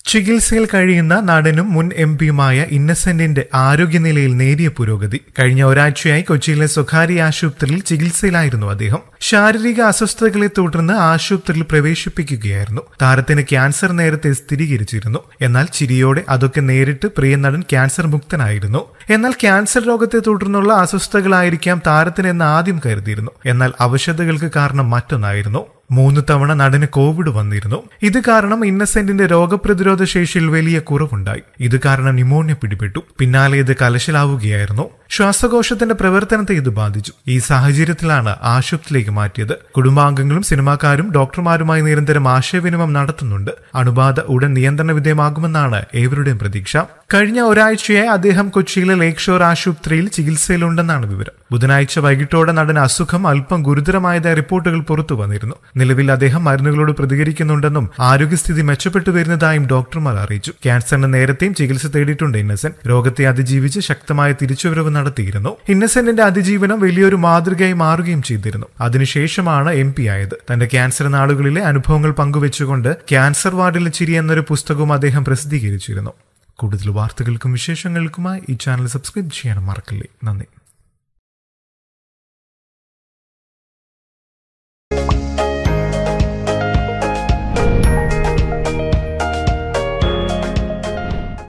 ചികിത്സയിൽ കഴിയുന്ന നടനും മുൻ എം പിയുമായ ഇന്നസെന്റിന്റെ ആരോഗ്യനിലയിൽ നേരിയ പുരോഗതി കഴിഞ്ഞ ഒരാഴ്ചയായി കൊച്ചിയിലെ സ്വകാര്യ ആശുപത്രിയിൽ ചികിത്സയിലായിരുന്നു അദ്ദേഹം ശാരീരിക അസ്വസ്ഥതകളെ തുടർന്ന് ആശുപത്രിയിൽ പ്രവേശിപ്പിക്കുകയായിരുന്നു താരത്തിന് ക്യാൻസർ നേരത്തെ സ്ഥിരീകരിച്ചിരുന്നു എന്നാൽ ചിരിയോടെ അതൊക്കെ നേരിട്ട് പ്രിയ നടൻ ക്യാൻസർ മുക്തനായിരുന്നു എന്നാൽ ക്യാൻസർ രോഗത്തെ തുടർന്നുള്ള അസ്വസ്ഥതകളായിരിക്കാം താരത്തിന് എന്ന് ആദ്യം കരുതിയിരുന്നു എന്നാൽ അവശതകൾക്ക് കാരണം മറ്റൊന്നായിരുന്നു മൂന്ന് തവണ നടന് കോവിഡ് വന്നിരുന്നു ഇത് കാരണം ഇന്നസെന്റിന്റെ രോഗപ്രതിരോധ ശേഷിയിൽ വലിയ കുറവുണ്ടായി ഇത് കാരണം ന്യൂമോണിയ പിടിപെട്ടു പിന്നാലെ ഇത് കലശലാവുകയായിരുന്നു ശ്വാസകോശത്തിന്റെ പ്രവർത്തനത്തെ ഇത് ബാധിച്ചു ഈ സാഹചര്യത്തിലാണ് ആശുപത്രിയിലേക്ക് മാറ്റിയത് കുടുംബാംഗങ്ങളും സിനിമാക്കാരും ഡോക്ടർമാരുമായി നിരന്തരം ആശയവിനിമയം നടത്തുന്നുണ്ട് അണുബാധ ഉടൻ നിയന്ത്രണ വിധേയമാകുമെന്നാണ് ഏവരുടെയും പ്രതീക്ഷ കഴിഞ്ഞ ഒരാഴ്ചയായി അദ്ദേഹം കൊച്ചിയിലെ ലേക്ക് ഷോർ ആശുപത്രിയിൽ ചികിത്സയിലുണ്ടെന്നാണ് വിവരം ബുധനാഴ്ച വൈകിട്ടോടെ നടന് അസുഖം അല്പം ഗുരുതരമായതായി റിപ്പോർട്ടുകൾ പുറത്തു വന്നിരുന്നു നിലവിൽ അദ്ദേഹം മരുന്നുകളോട് പ്രതികരിക്കുന്നുണ്ടെന്നും ആരോഗ്യസ്ഥിതി മെച്ചപ്പെട്ടു വരുന്നതായും ഡോക്ടർമാർ അറിയിച്ചു ക്യാൻസറിന് നേരത്തെയും ചികിത്സ തേടിയിട്ടുണ്ട് ഇന്നസെന്റ് രോഗത്തെ അതിജീവിച്ച് ശക്തമായ തിരിച്ചുവരവ് നടത്തിയിരുന്നു ഇന്നസെന്റിന്റെ അതിജീവനം വലിയൊരു മാതൃകയായി മാറുകയും ചെയ്തിരുന്നു അതിനുശേഷമാണ് എം പി ആയത് തന്റെ ക്യാൻസർ നാളുകളിലെ അനുഭവങ്ങൾ പങ്കുവെച്ചുകൊണ്ട് ക്യാൻസർ വാർഡിലെ ചിരി എന്നൊരു പുസ്തകവും അദ്ദേഹം പ്രസിദ്ധീകരിച്ചിരുന്നു കൂടുതൽ വാർത്തകൾക്കും വിശേഷങ്ങൾക്കുമായി ഈ ചാനൽ സബ്സ്ക്രൈബ് ചെയ്യാൻ മറക്കല്ലേ നന്ദി